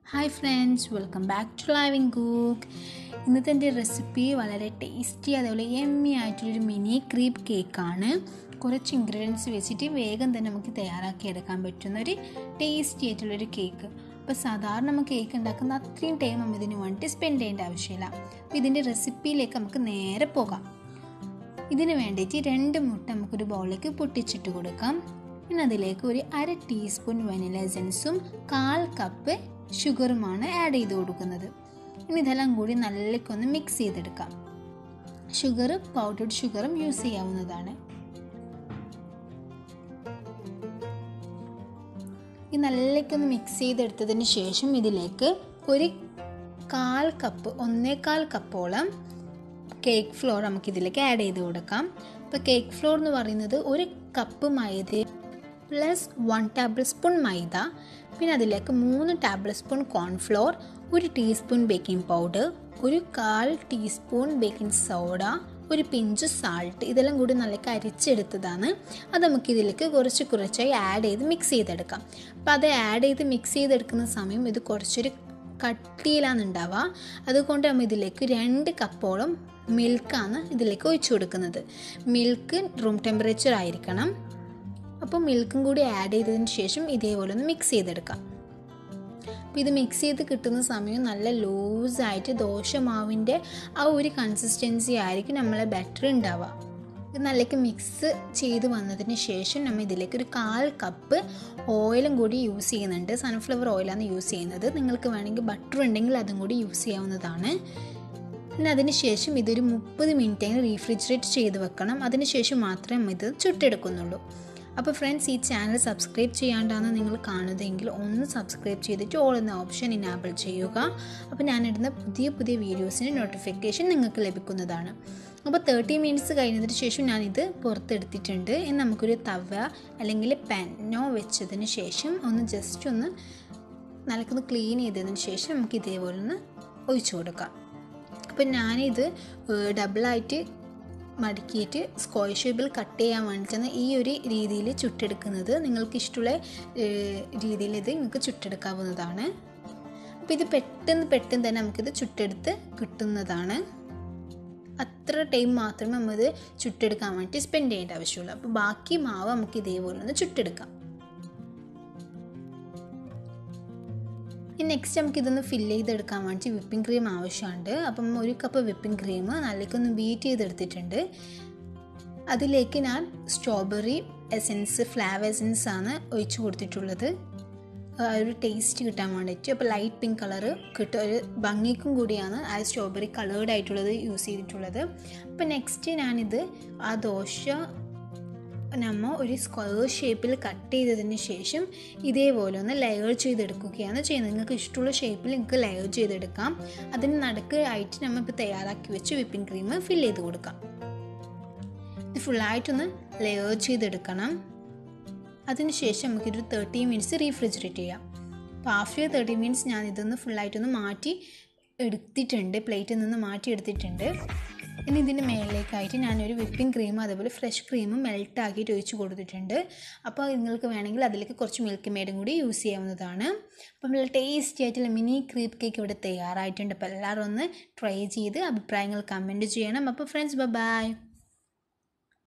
hi friends welcome back to living cook ഇന്നത്തെ എൻ്റെ recipe വളരെ ടേസ്റ്റി അതേപോലെ എമ്മി ആയിട്ടുള്ളൊരു മിനി ക്രീപ്പ് കേക്കാണ് കുറച്ച് ഇൻഗ്രീഡിയൻസ് വെച്ചിട്ട് വേഗം തന്നെ നമുക്ക് തയ്യാറാക്കി എടുക്കാൻ പറ്റുന്ന ഒരു ടേസ്റ്റി ആയിട്ടുള്ളൊരു കേക്ക് അപ്പോൾ സാധാരണ നമ്മൾ കേക്ക് ഉണ്ടാക്കുന്ന അത്രയും ടൈം നമ്മൾ ഇതിന് വേണ്ടിയിട്ട് സ്പെൻഡ് ചെയ്യേണ്ട ആവശ്യമില്ല അപ്പോൾ ഇതിൻ്റെ റെസിപ്പിയിലേക്ക് നമുക്ക് നേരെ പോകാം ഇതിന് വേണ്ടിയിട്ട് രണ്ട് മുട്ട നമുക്കൊരു ബൗളിലേക്ക് പൊട്ടിച്ചിട്ട് കൊടുക്കാം പിന്നെ അതിലേക്ക് ഒരു അര ടീസ്പൂൺ വനില എസൻസും കാൽ കപ്പ് ഷുഗറുമാണ് ആഡ് ചെയ്ത് കൊടുക്കുന്നത് ഇനി ഇതെല്ലാം കൂടി നല്ലക്കൊന്ന് മിക്സ് ചെയ്തെടുക്കാം ഷുഗർ പൗഡർഡ് ഷുഗറും യൂസ് ചെയ്യാവുന്നതാണ് ഈ നല്ലക്കൊന്ന് മിക്സ് ചെയ്തെടുത്തതിന് ശേഷം ഇതിലേക്ക് ഒരു കാൽ കപ്പ് ഒന്നേകാൽ കപ്പോളം കേക്ക് ഫ്ലോർ നമുക്ക് ഇതിലേക്ക് ആഡ് ചെയ്ത് കൊടുക്കാം ഇപ്പോൾ കേക്ക് ഫ്ലോർ എന്ന് പറയുന്നത് ഒരു കപ്പ് മൈദ പ്ലസ് വൺ ടേബിൾ സ്പൂൺ മൈദ പിന്നെ അതിലേക്ക് മൂന്ന് ടേബിൾ സ്പൂൺ കോൺഫ്ലോർ ഒരു ടീസ്പൂൺ ബേക്കിംഗ് പൗഡർ ഒരു കാൽ ടീസ്പൂൺ ബേക്കിംഗ് സോഡ ഒരു പിഞ്ച് സാൾട്ട് ഇതെല്ലാം കൂടി നല്ല അരിച്ചെടുത്തതാണ് അത് നമുക്ക് ഇതിലേക്ക് കുറച്ച് കുറച്ചായി ആഡ് ചെയ്ത് മിക്സ് ചെയ്തെടുക്കാം അപ്പോൾ അത് ആഡ് ചെയ്ത് മിക്സ് ചെയ്തെടുക്കുന്ന സമയം ഇത് കുറച്ചൊരു കട്ടിയിലാണ് ഉണ്ടാവുക അതുകൊണ്ട് നമ്മൾ ഇതിലേക്ക് രണ്ട് കപ്പോളം മിൽക്കാണ് ഇതിലേക്ക് ഒഴിച്ചു കൊടുക്കുന്നത് മിൽക്ക് റൂം ടെമ്പറേച്ചർ ആയിരിക്കണം അപ്പോൾ മിൽക്കും കൂടി ആഡ് ചെയ്തതിന് ശേഷം ഇതേപോലെ ഒന്ന് മിക്സ് ചെയ്തെടുക്കാം അപ്പോൾ ഇത് മിക്സ് ചെയ്ത് കിട്ടുന്ന സമയം നല്ല ലൂസായിട്ട് ദോശമാവിൻ്റെ ആ ഒരു കൺസിസ്റ്റൻസി ആയിരിക്കും നമ്മളെ ബാറ്റർ ഉണ്ടാവുക ഇത് നല്ലക്ക് മിക്സ് ചെയ്ത് വന്നതിന് ശേഷം നമ്മൾ ഇതിലേക്ക് ഒരു കാൽ കപ്പ് ഓയിലും കൂടി യൂസ് ചെയ്യുന്നുണ്ട് സൺഫ്ലവർ ഓയിലാണ് യൂസ് ചെയ്യുന്നത് നിങ്ങൾക്ക് വേണമെങ്കിൽ ബട്ടർ ഉണ്ടെങ്കിൽ അതും കൂടി യൂസ് ചെയ്യാവുന്നതാണ് പിന്നെ അതിന് ശേഷം ഇതൊരു മുപ്പത് മിനിറ്റ് റീഫ്രിജറേറ്റ് ചെയ്ത് വെക്കണം അതിന് ശേഷം മാത്രമേ ഇത് ചുട്ടെടുക്കുന്നുള്ളൂ അപ്പോൾ ഫ്രണ്ട്സ് ഈ ചാനൽ സബ്സ്ക്രൈബ് ചെയ്യാണ്ടാണ് നിങ്ങൾ കാണുന്നതെങ്കിൽ ഒന്ന് സബ്സ്ക്രൈബ് ചെയ്തിട്ട് ഓൾ എന്ന ഓപ്ഷൻ ഇനാബിൾ ചെയ്യുക അപ്പോൾ ഞാനിടുന്ന പുതിയ പുതിയ വീഡിയോസിന് നോട്ടിഫിക്കേഷൻ നിങ്ങൾക്ക് ലഭിക്കുന്നതാണ് അപ്പോൾ തേർട്ടി മിനിറ്റ്സ് കഴിഞ്ഞതിന് ശേഷം ഞാനിത് പുറത്തെടുത്തിട്ടുണ്ട് ഇനി നമുക്കൊരു തവ അല്ലെങ്കിൽ പെന്നോ വെച്ചതിന് ശേഷം ഒന്ന് ജസ്റ്റ് ഒന്ന് നല്ലക്കൊന്ന് ക്ലീൻ ചെയ്തതിന് ശേഷം നമുക്ക് ഇതേപോലെ ഒന്ന് ഒഴിച്ചു കൊടുക്കാം അപ്പം ഞാനിത് ഡബിളായിട്ട് മടക്കിയിട്ട് സ്ക്വയർ ഷേപ്പിൽ കട്ട് ചെയ്യാൻ വേണ്ടിയിട്ടാണ് ഈ ഒരു രീതിയിൽ ചുട്ടെടുക്കുന്നത് നിങ്ങൾക്ക് ഇഷ്ടമുള്ള രീതിയിൽ ഇത് നിങ്ങൾക്ക് ചുട്ടെടുക്കാവുന്നതാണ് അപ്പോൾ ഇത് പെട്ടെന്ന് പെട്ടെന്ന് തന്നെ നമുക്കിത് ചുട്ടെടുത്ത് കിട്ടുന്നതാണ് അത്ര ടൈം മാത്രമേ നമ്മളിത് ചുട്ടെടുക്കാൻ വേണ്ടി സ്പെൻഡ് ചെയ്യേണ്ട ആവശ്യമുള്ളൂ അപ്പോൾ ബാക്കി മാവ് നമുക്ക് ഇതേപോലെ ഒന്ന് ചുട്ടെടുക്കാം ഇനി നെക്സ്റ്റ് നമുക്ക് ഇതൊന്ന് ഫില്ല് ചെയ്തെടുക്കാൻ വേണ്ടി വിപ്പിംഗ് ക്രീം ആവശ്യമുണ്ട് അപ്പം ഒരു കപ്പ് വിപ്പിംഗ് ക്രീം നല്ലേക്കൊന്ന് ബീറ്റ് ചെയ്തെടുത്തിട്ടുണ്ട് അതിലേക്ക് ഞാൻ സ്ട്രോബെറി എസൻസ് ഫ്ലേവർ എസൻസ് ആണ് ഒഴിച്ചു കൊടുത്തിട്ടുള്ളത് ഒരു ടേസ്റ്റ് കിട്ടാൻ വേണ്ടിയിട്ട് അപ്പോൾ ലൈറ്റ് പിങ്ക് കളറ് കിട്ടും ഒരു ഭംഗിക്കും കൂടിയാണ് ആ സ്ട്രോബെറി കളേർഡ് ആയിട്ടുള്ളത് യൂസ് ചെയ്തിട്ടുള്ളത് അപ്പോൾ നെക്സ്റ്റ് ഞാനിത് ആ ദോശ നമ്മൾ ഒരു സ്ക്വയർ ഷേപ്പിൽ കട്ട് ചെയ്തതിന് ശേഷം ഇതേപോലെ ഒന്ന് ലെയർ ചെയ്തെടുക്കുകയാണ് ചെയ്യുന്നത് നിങ്ങൾക്ക് ഇഷ്ടമുള്ള ഷേപ്പിൽ നിങ്ങൾക്ക് ലെയർ ചെയ്തെടുക്കാം അതിന് നടുക്ക് ആയിട്ട് നമ്മൾ ഇപ്പോൾ തയ്യാറാക്കി വെച്ച് വിപ്പിംഗ് ക്രീം ഫില്ല് ചെയ്ത് കൊടുക്കാം ഇത് ഫുള്ളായിട്ടൊന്ന് ലെയർ ചെയ്തെടുക്കണം അതിനുശേഷം നമുക്കൊരു തേർട്ടി മിനിറ്റ്സ് റീഫ്രിജറേറ്റ് ചെയ്യാം അപ്പോൾ ആഫ്റ്റർ തേർട്ടി മിനിറ്റ്സ് ഞാൻ ഇതൊന്ന് ഫുള്ളായിട്ടൊന്ന് മാറ്റി എടുത്തിട്ടുണ്ട് പ്ലേറ്റിൽ നിന്ന് മാറ്റി എടുത്തിട്ടുണ്ട് ഇനി ഇതിൻ്റെ മേളിലേക്കായിട്ട് ഞാനൊരു വിപ്പിംഗ് ക്രീം അതേപോലെ ഫ്രഷ് ക്രീമും മെൽറ്റ് ആക്കിയിട്ട് ഒഴിച്ച് കൊടുത്തിട്ടുണ്ട് അപ്പോൾ നിങ്ങൾക്ക് വേണമെങ്കിൽ അതിലേക്ക് കുറച്ച് മിൽക്ക് മെയ്ഡും കൂടി യൂസ് ചെയ്യാവുന്നതാണ് അപ്പം നല്ല ടേസ്റ്റി ആയിട്ടുള്ള മിനി ക്രീപ്പ് കേക്ക് ഇവിടെ തയ്യാറായിട്ടുണ്ട് അപ്പോൾ എല്ലാവരും ഒന്ന് ട്രൈ ചെയ്ത് അഭിപ്രായങ്ങൾ കമൻറ്റ് ചെയ്യണം അപ്പോൾ ഫ്രണ്ട്സ് ബൈ